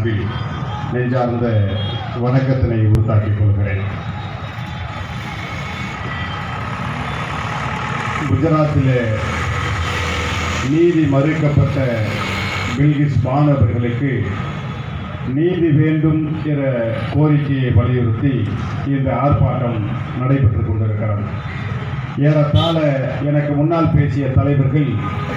சார்பில் நெஞ்சார்ந்த வணக்கத்தினை உருத்தாக்கிக் கொள்கிறேன் குஜராத்திலே நீதி மறுக்கப்பட்ட பில்கிஸ் பானு அவர்களுக்கு நீதி வேண்டும் என்ற கோரிக்கையை வலியுறுத்தி இந்த ஆர்ப்பாட்டம் நடைபெற்றுக் கொண்டிருக்கிறது ஏறத்தாழ எனக்கு முன்னால் பேசிய தலைவர்கள்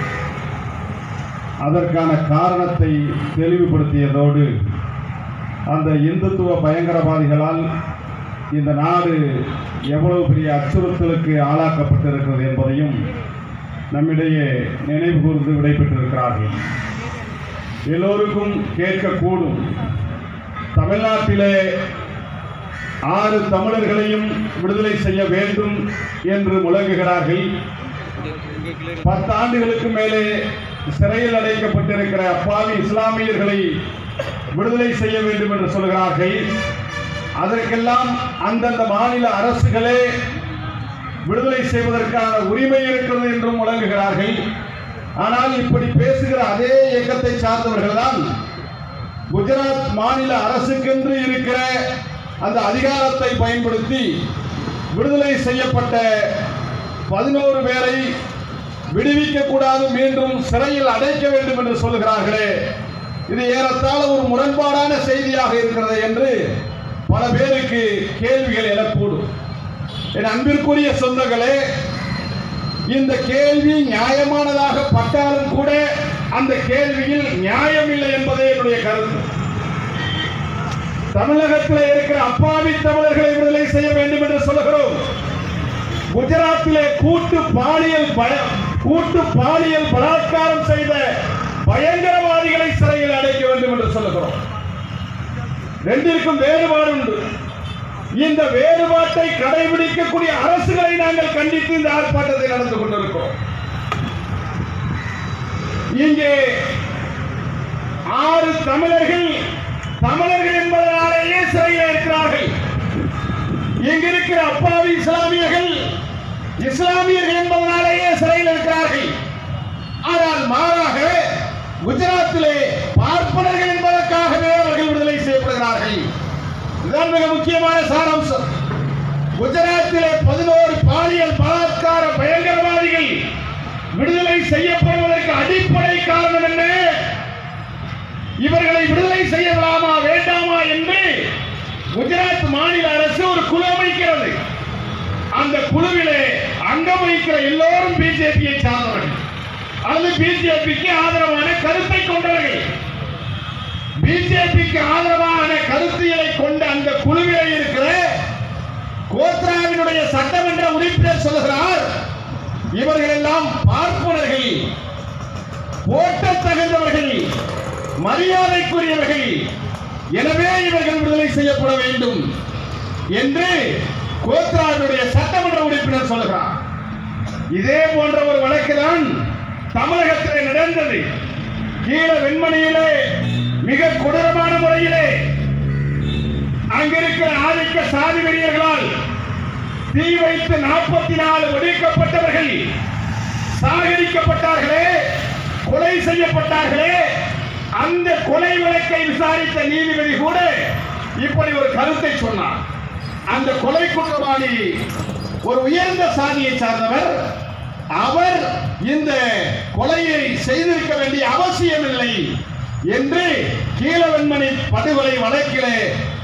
அதற்கான காரணத்தை தெளிவுபடுத்தியதோடு அந்த இந்துத்துவ பயங்கரவாதிகளால் இந்த நாடு எவ்வளவு பெரிய அச்சுறுத்தலுக்கு ஆளாக்கப்பட்டிருக்கிறது என்பதையும் நம்மிடையே நினைவு கூர்ந்து விடைபெற்றிருக்கிறார்கள் எல்லோருக்கும் கேட்கக்கூடும் தமிழ்நாட்டிலே ஆறு தமிழர்களையும் விடுதலை செய்ய வேண்டும் என்று முழங்குகிறார்கள் பத்து ஆண்டுகளுக்கு மேலே சிறையில் அடைக்கப்பட்டிருக்கிற அப்பாவி இஸ்லாமியர்களை விடுதலை செய்ய வேண்டும் என்று சொல்கிறார்கள் அதற்கெல்லாம் அந்தந்த மாநில அரசுகளே விடுதலை செய்வதற்கான உரிமை இருக்கிறது என்றும் முழங்குகிறார்கள் ஆனால் இப்படி பேசுகிற அதே இயக்கத்தை சார்ந்தவர்கள் தான் குஜராத் மாநில அரசுக்கென்று இருக்கிற அந்த அதிகாரத்தை பயன்படுத்தி விடுதலை செய்யப்பட்ட பதினோரு பேரை விடுவிக்க கூடாது மீண்டும் சிறையில் அடைக்க வேண்டும் என்று சொல்கிறார்களே இது ஏறத்தாழ ஒரு முரண்பாடான செய்தியாக இருக்கிறது என்று பல பேருக்கு கேள்விகள் எழக்கூடும் என் அன்பிற்குரிய சொந்தங்களே இந்த கேள்வி நியாயமானதாக பட்டாலும் கூட அந்த கேள்வியில் நியாயம் இல்லை என்பதே என்னுடைய கருத்து தமிழகத்தில் இருக்கிற அப்பாவி தமிழர்களை விடுதலை செய்ய வேண்டும் என்று சொல்லுகிறோம் குஜராத்திலே கூட்டு பாலியல் பய- கூட்டு பாலியல் பலாத்காரம் செய்த பயங்கரவாதிகளை சிறையில் அடைக்க வேண்டும் என்று சொல்லுகிறோம் ரெண்டிற்கும் வேறுபாடு உண்டு இந்த வேறுபாட்டை கடைபிடிக்கக்கூடிய அரசுகளை நாங்கள் கண்டித்து இந்த ஆர்ப்பாட்டத்தை நடந்து கொண்டிருக்கிறோம் இங்கே ஆறு தமிழர்கள் தமிழர்கள் என்பதனாலேயே சிறையில் இருக்கிறார்கள் இங்க இருக்கிற அப்பாவி இஸ்லாமியர்கள் இஸ்லாமியர்கள் என்பதனாலேயே சிறையில் இருக்கிறார்கள் ஆனால் மாறாக குஜராத்திலே பார்ப்பனர்கள் என்பதற்காகவே அவர்கள் விடுதலை செய்யப்படுகிறார்கள் இதுதான் மிக முக்கியமான சாராம்சம் குஜராத்திலே பதினோரு பாலியல் பலாத்கார பயங்கரவாதிகள் விடுதலை செய்யப்படுவதற்கு அடிப்படை காரணம் என்ன இவர்களை விடுதலை செய்யலாமா வேண்டாமா என்று குஜராத் மாநில அரசு ஒரு குழு அமைக்கிறது அந்த குழுவிலே அங்கம் வகிக்கிற எல்லோரும் பிஜேபியை சார்ந்தவர்கள் அல்லது பிஜேபிக்கு ஆதரவான கருத்தை கொண்டவர்கள் பிஜேபிக்கு ஆதரவான கருத்தியலை கொண்ட அந்த குழுவிலே இருக்கிற கோத்ராவினுடைய சட்டமன்ற உறுப்பினர் சொல்லுகிறார் இவர்கள் எல்லாம் பார்ப்பனர்கள் போட்ட தகுந்தவர்கள் மரியாதைக்குரியவர்கள் எனவே இவர்கள் விடுதலை செய்யப்பட வேண்டும் என்று கோத்ராவினுடைய சட்டமன்ற உறுப்பினர் சொல்லுகிறார் இதே போன்ற ஒரு வழக்குதான் தமிழகத்திலே நடந்தது கீழ வெண்மணியிலே மிக கொடூரமான முறையிலே அங்கிருக்கிற ஆதிக்க சாதி வெறியர்களால் தீ வைத்து நாற்பத்தி நாலு ஒடுக்கப்பட்டவர்கள் சாகரிக்கப்பட்டார்களே கொலை செய்யப்பட்டார்களே அந்த கொலை வழக்கை விசாரித்த நீதிபதி கூட இப்படி ஒரு கருத்தை சொன்னார் அந்த கொலை குற்றவாளி ஒரு உயர்ந்த சாதியை சார்ந்தவர் அவர் இந்த கொலையை செய்திருக்க வேண்டிய அவசியமில்லை என்று கீழவெண்மணி படுகொலை வழக்கிலே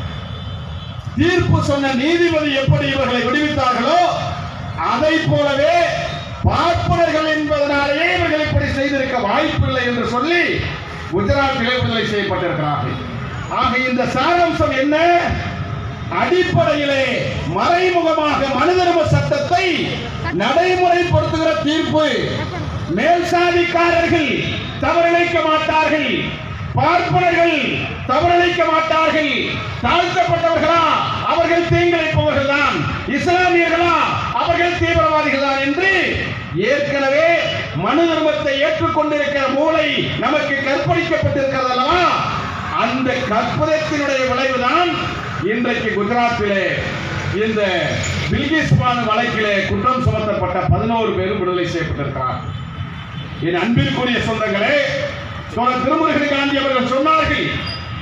தீர்ப்பு சொன்ன நீதிபதி எப்படி இவர்களை விடுவித்தார்களோ அதை போலவே பார்ப்பனர்கள் என்பதனாலேயே இவர்கள் இப்படி செய்திருக்க வாய்ப்பில்லை என்று சொல்லி குஜராத்திலே விடுதலை செய்யப்பட்டிருக்கிறார்கள் ஆக இந்த சாராம்சம் என்ன அடிப்படையிலே மறைமுகமாக மனிதர்ம சட்டத்தை நடைமுறைப்படுத்துகிற தீர்ப்பு மேல் சாதிக்காரர்கள் தவறிழைக்க மாட்டார்கள் பார்ப்பனர்கள் தவறிழைக்க மாட்டார்கள் தாழ்த்தப்பட்டவர்களா அவர்கள் தீங்கிழைப்பவர்கள் தான் இஸ்லாமியர்களா அவர்கள் தீவிரவாதிகள் தான் என்று ஏற்கனவே மனு தர்மத்தை ஏற்றுக்கொண்டிருக்கிற மூளை நமக்கு கற்பழிக்கப்பட்டிருக்கிறது அல்லவா அந்த கற்பதத்தினுடைய விளைவுதான் இன்றைக்கு குஜராத்திலே இந்த பில்கிஸ் பானு வழக்கிலே குற்றம் சுமத்தப்பட்ட பதினோரு பேரும் விடுதலை செய்யப்பட்டிருக்கிறார் என் அன்பிற்குரிய சொந்தங்களே தோழர் திருமுருகன் காந்தி அவர்கள் சொன்னார்கள் பில்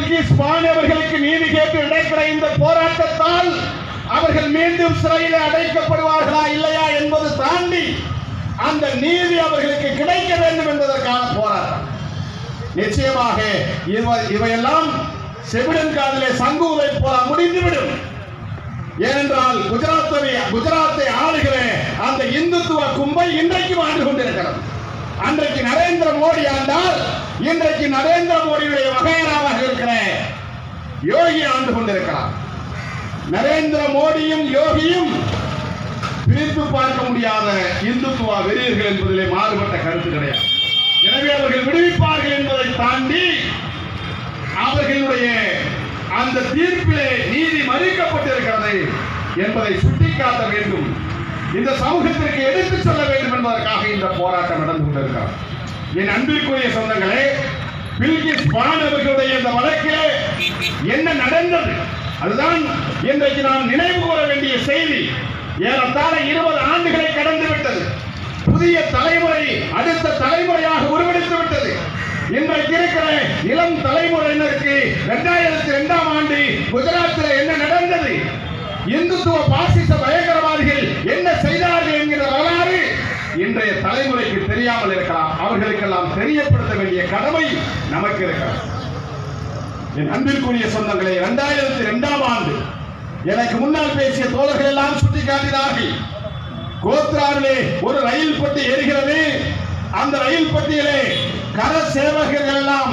பில்கிஸ் பானு அவர்களுக்கு நீதி கேட்டு நடக்கிற இந்த போராட்டத்தால் அவர்கள் மீண்டும் சிறையில் அடைக்கப்படுவார்களா இல்லையா என்பது தாண்டி அந்த நீதி அவர்களுக்கு கிடைக்க வேண்டும் என்பதற்கான போராட்டம் நிச்சயமாக இவ- இவையெல்லாம் செவிடன் காதிலே சங்கூதை போல முடிந்துவிடும் ஏனென்றால் குஜராத்தை குஜராத்தை ஆளுகிற அந்த இந்துத்துவ கும்பல் இன்றைக்கும் ஆண்டு கொண்டிருக்கிறது அன்றைக்கு நரேந்திர மோடி ஆண்டால் இன்றைக்கு நரேந்திர மோடியுடைய வகையராக இருக்கிற யோகி ஆண்டு கொண்டிருக்கிறார் நரேந்திர மோடியும் யோகியும் பிரித்து பார்க்க முடியாத இந்துத்துவ வெறியர்கள் என்பதிலே மாறுபட்ட கருத்து கிடையாது எனவே அவர்கள் விடுவிப்பார்கள் என்பதை தாண்டி அவர்களுடைய அந்த தீர்ப்பிலே நீதி மறுக்கப்பட்டிருக்கிறது என்பதை சுட்டிக்காட்ட வேண்டும் இந்த சமூகத்திற்கு எடுத்துச் சொல்ல வேண்டும் என்பதற்காக இந்த போராட்டம் நடந்து கொண்டிருக்கிறது என் அன்பிற்குரிய சொந்தங்களே பில்கிஸ் பான் அவர்களுடைய இந்த வழக்கிலே என்ன நடந்தது அதுதான் இன்றைக்கு நாம் நினைவு கூற வேண்டிய செய்தி ஏறத்தாழ இருபது ஆண்டுகளை கடந்து விட்டது புதிய தலைமுறை அடுத்த தலைமுறையாக உருவெடுத்து விட்டது இன்றைக்கு இருக்கிற இளம் தலைமுறையினருக்கு இரண்டாயிரத்தி இரண்டாம் ஆண்டு குஜராத்தில் என்ன நடந்தது இந்துத்துவ பாசிச பயங்கரவாதிகள் என்ன செய்தார்கள் என்கிற வரலாறு இன்றைய தலைமுறைக்கு தெரியாமல் இருக்கலாம் அவர்களுக்கெல்லாம் தெரியப்படுத்த வேண்டிய கடமை நமக்கு இருக்கிறது என் அன்பிற்குரிய சொந்தங்களே இரண்டாயிரத்தி இரண்டாம் ஆண்டு எனக்கு முன்னால் பேசிய தோழர்கள் எல்லாம் சுட்டிக்காட்டினார்கள் கோத்ராவிலே ஒரு ரயில் பெட்டி எரிகிறது அந்த ரயில் பெட்டியிலே கர சேவகர்கள் எல்லாம்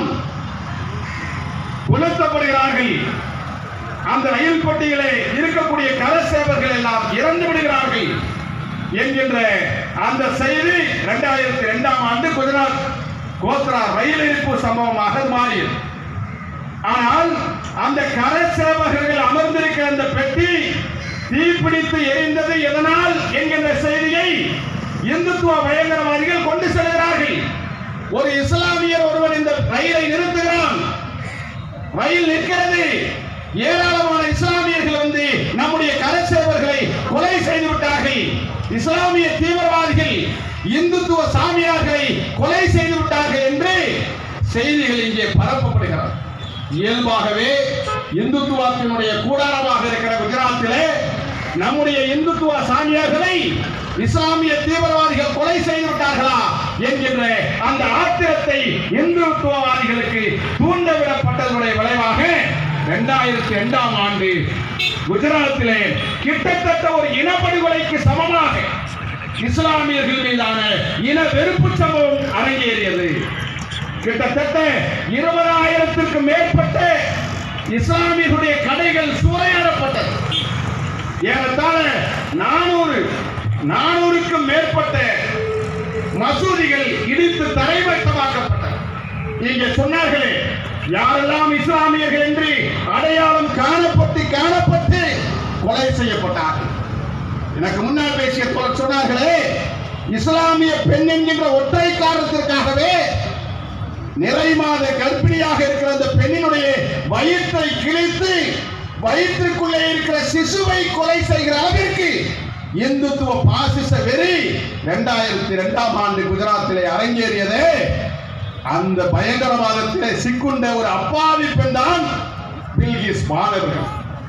உணர்த்தப்படுகிறார்கள் அந்த ரயில் பெட்டியிலே இருக்கக்கூடிய கர சேவகர்கள் எல்லாம் இறந்து விடுகிறார்கள் என்கின்ற அந்த செய்தி இரண்டாயிரத்தி இரண்டாம் ஆண்டு குஜராத் கோத்ரா ரயில் எரிப்பு சம்பவமாக மாறியது ஆனால் அந்த கர சேவகர்கள் அமர்ந்திருக்கிற அந்த பெட்டி தீப்பிடித்து எரிந்தது எதனால் என்கின்ற செய்தியை இந்துத்துவ பயங்கரவாதிகள் கொண்டு செல்கிறார்கள் ஒரு இஸ்லாமியர் ஒருவன் இந்த ரயிலை நிறுத்துகிறான் ரயில் நிற்கிறது ஏராளமான இஸ்லாமியர்கள் வந்து நம்முடைய கரசேவர்களை கொலை செய்து விட்டார்கள் இஸ்லாமிய தீவிரவாதிகள் இந்துத்துவ சாமியார்களை கொலை செய்து விட்டார்கள் என்று செய்திகள் இங்கே பரப்பப்படுகிறது இயல்பாகவே இந்துத்துவத்தினுடைய கூடாரமாக இருக்கிற குஜராத்திலே நம்முடைய இந்துத்துவ சாமியார்களை இஸ்லாமிய தீவிரவாதிகள் கொலை செய்து விட்டார்களா என்கின்ற அந்த ஆத்திரத்தை இந்துத்துவவாதிகளுக்கு தூண்டவிடப்பட்டதனுடைய விளைவாக இரண்டாயிரத்தி இரண்டாம் ஆண்டு குஜராத்திலே கிட்டத்தட்ட ஒரு இனப்படுகொலைக்கு சமமாக இஸ்லாமியர்கள் மீதான இன வெறுப்பு சம்பவம் அரங்கேறியது கிட்டத்தட்ட இருபதாயிரத்திற்கு மேற்பட்ட இஸ்லாமியர்களுடைய கடைகள் சூறையாடப்பட்டது ஏறத்தாழ நானூறு நானூறுக்கும் மேற்பட்ட மசூதிகள் இடித்து தரைமட்டமாக்கப்பட்டன இங்கே சொன்னார்களே யாரெல்லாம் இஸ்லாமியர்கள் என்று அடையாளம் காணப்பட்டு காணப்பட்டு கொலை செய்யப்பட்டார்கள் எனக்கு முன்னால் பேசிய தோழர் சொன்னார்களே இஸ்லாமிய பெண் என்கின்ற ஒற்றை காரணத்திற்காகவே நிறை மாத கர்ப்பிணியாக இருக்கிற அந்த பெண்ணினுடைய வயிற்றை கிழித்து வயிற்றுக்குள்ளே இருக்கிற சிசுவை கொலை செய்கிற அளவிற்கு இந்துத்துவ பாசிச வெறி இரண்டாயிரத்தி இரண்டாம் ஆண்டு குஜராத்திலே அரங்கேறியது அந்த பயங்கரவாதத்திலே சிக்குண்ட ஒரு அப்பாவி பெண் தான் பில்கிஸ் மாணவர்கள்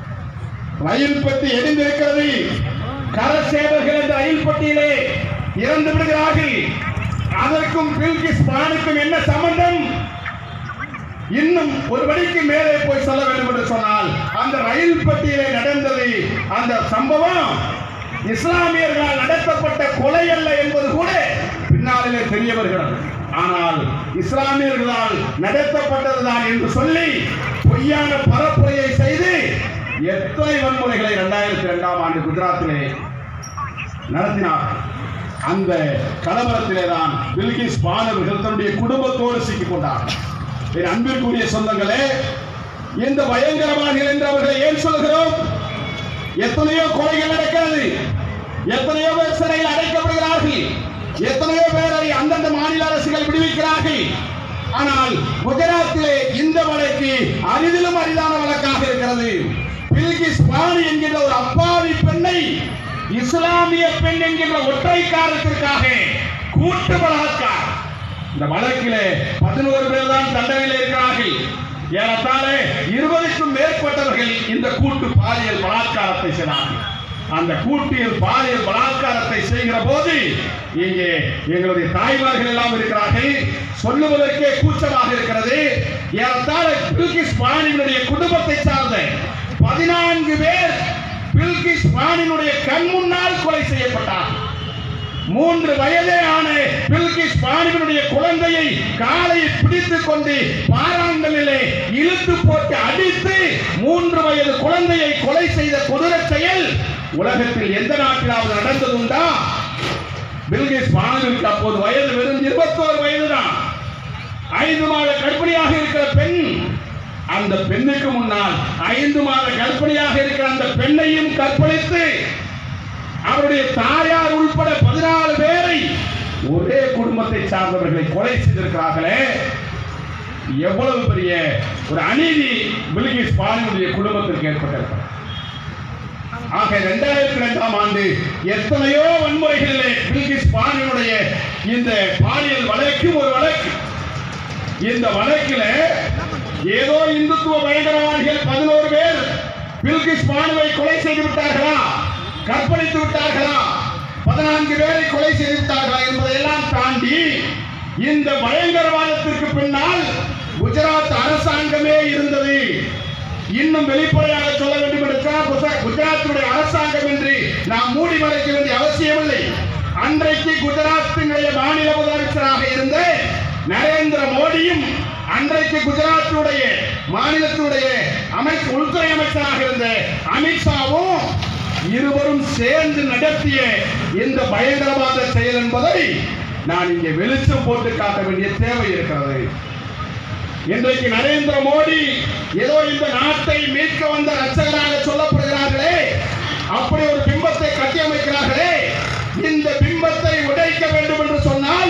ரயில் பெட்டி எரிந்திருக்கிறது கரசேவர்கள் என்ற ரயில் பெட்டியிலே இறந்து விடுகிறார்கள் அதற்கும் பில்கிஸ் மானுக்கும் என்ன சம்பந்தம் இன்னும் ஒரு படிக்கு மேலே போய் சொல்ல வேண்டும் என்று சொன்னால் அந்த ரயில் பெட்டியிலே நடந்தது அந்த சம்பவம் இஸ்லாமியர்களால் நடத்தப்பட்ட கொலை அல்ல என்பது கூட பின்னாளிலே தெரிய வருகிறது ஆனால் இஸ்லாமியர்களால் நடத்தப்பட்டதுதான் என்று சொல்லி பொய்யான பரப்புரையை செய்து எத்தனை வன்முறைகளை இரண்டாயிரத்தி இரண்டாம் ஆண்டு குஜராத்திலே நடத்தினார் அந்த கலவரத்திலே தான் பில்கிஸ் பானவர்கள் தன்னுடைய குடும்பத்தோடு சிக்கிக் கொண்டார் என் அன்பிற்குரிய சொந்தங்களே இந்த பயங்கரவாதிகள் என்று அவர்களை ஏன் சொல்கிறோம் எத்தனையோ கொலைகள் நடக்கிறது எத்தனையோ பேர் சிறையில் அடைக்கப்படுகிறார்கள் எத்தனையோ பேரை அந்தந்த மாநில அரசுகள் விடுவிக்கிறார்கள் ஆனால் குஜராத்திலே இந்த வழக்கு அரிதிலும் அரிதான வழக்காக இருக்கிறது பில்கிஸ் பானு என்கின்ற ஒரு அப்பாவி பெண்ணை இஸ்லாமிய பெண் என்கின்ற ஒற்றை காரணத்திற்காக கூட்டு பலாத்காரம் இந்த வழக்கிலே பதினோரு பேர் தான் தண்டனையில் இருக்கிறார்கள் ஏறத்தாழ இருபதுக்கும் மேற்பட்டவர்கள் இந்த கூட்டு பாலியல் பலாத்காரத்தை செய்தார்கள் அந்த கூட்டியல் பாலியல் பலாத்காரத்தை செய்கிற போது இங்கே எங்களுடைய தாய்மார்கள் எல்லாம் இருக்கிறார்கள் சொல்லுவதற்கே கூச்சமாக இருக்கிறது ஏறத்தாழ பில்கிஸ் பாணியினுடைய குடும்பத்தை சார்ந்த பதினான்கு பேர் பில்கிஸ் பாணியினுடைய கண் முன்னால் கொலை செய்யப்பட்டார்கள் மூன்று வயதே ஆன பில்கிஸ் பாணிவனுடைய குழந்தையை காலை பிடித்துக் கொண்டு பாறாங்கல்லிலே இழுத்து போட்டு அடித்து மூன்று வயது குழந்தையை கொலை செய்த கொடூர செயல் உலகத்தில் எந்த நாட்டிலாவது நடந்ததுண்டா பில்கிஸ் பாணிவிற்கு அப்போது வயது வெறும் இருபத்தோரு வயதுதான் ஐந்து மாத கர்ப்பிணியாக இருக்கிற பெண் அந்த பெண்ணுக்கு முன்னால் ஐந்து மாத கர்ப்பிணியாக இருக்கிற அந்த பெண்ணையும் கற்பழித்து அவருடைய தாயார் உள்பட பதினாலு பேரை ஒரே குடும்பத்தை சார்ந்தவர்களை கொலை செய்திருக்கிறார்களே எவ்வளவு பெரிய ஒரு அநீதி பில்கிஸ் பாலினுடைய குடும்பத்திற்கு ஏற்பட்டிருக்கிறது ஆக இரண்டாயிரத்தி இரண்டாம் ஆண்டு எத்தனையோ வன்முறைகளிலே பில்கிஸ் பாலினுடைய இந்த பாலியல் வழக்கு ஒரு வழக்கு இந்த வழக்கில ஏதோ இந்துத்துவ பயங்கரவாதிகள் பதினோரு பேர் பில்கிஸ் பானுவை கொலை செய்து விட்டார்களா கற்பழித்து விட்டார்களா பதினான்கு பேரை கொலை செய்து விட்டார்களா என்பதையெல்லாம் தாண்டி இந்த பயங்கரவாதத்திற்கு பின்னால் குஜராத் அரசாங்கமே இருந்தது இன்னும் வெளிப்படையாக சொல்ல வேண்டும் என்றால் குஜ- குஜராத்தினுடைய அரசாங்கம் என்று நாம் மூடி மறைக்க வேண்டிய அவசியமில்லை அன்றைக்கு குஜராத்தினுடைய மாநில முதலமைச்சராக இருந்த நரேந்திர மோடியும் அன்றைக்கு குஜராத்தினுடைய மாநிலத்தினுடைய அமைச்சர் உள்துறை அமைச்சராக இருந்த அமித்ஷாவும் இருவரும் சேர்ந்து நடத்திய இந்த பயங்கரவாத செயல் என்பதை நான் இங்கே வெளிச்சம் போட்டு காட்ட வேண்டிய தேவை இருக்கிறது இன்றைக்கு நரேந்திர மோடி ஏதோ இந்த நாட்டை மீட்க வந்த ரட்சகராக சொல்லப்படுகிறார்களே அப்படி ஒரு பிம்பத்தை கட்டியமைக்கிறார்களே இந்த பிம்பத்தை உடைக்க வேண்டும் என்று சொன்னால்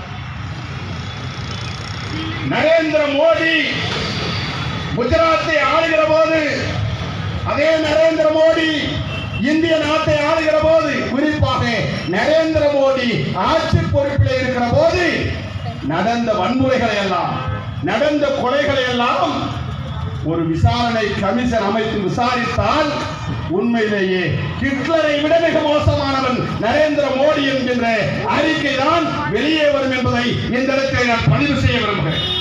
நரேந்திர மோடி குஜராத்தை ஆளுகிற போது அதே நரேந்திர மோடி இந்திய நாட்டை ஆளுகிற போது குறிப்பாக நரேந்திர மோடி ஆட்சி பொறுப்பில் இருக்கிற போது நடந்த வன்முறைகளை எல்லாம் நடந்த கொலைகளை எல்லாம் ஒரு விசாரணை கமிஷன் அமைத்து விசாரித்தால் உண்மையிலேயே ஹிட்லரை விட மிக மோசமானவன் நரேந்திர மோடி என்கின்ற அறிக்கை தான் வெளியே வரும் என்பதை இந்த இடத்தில் நான் பதிவு செய்ய விரும்புகிறேன்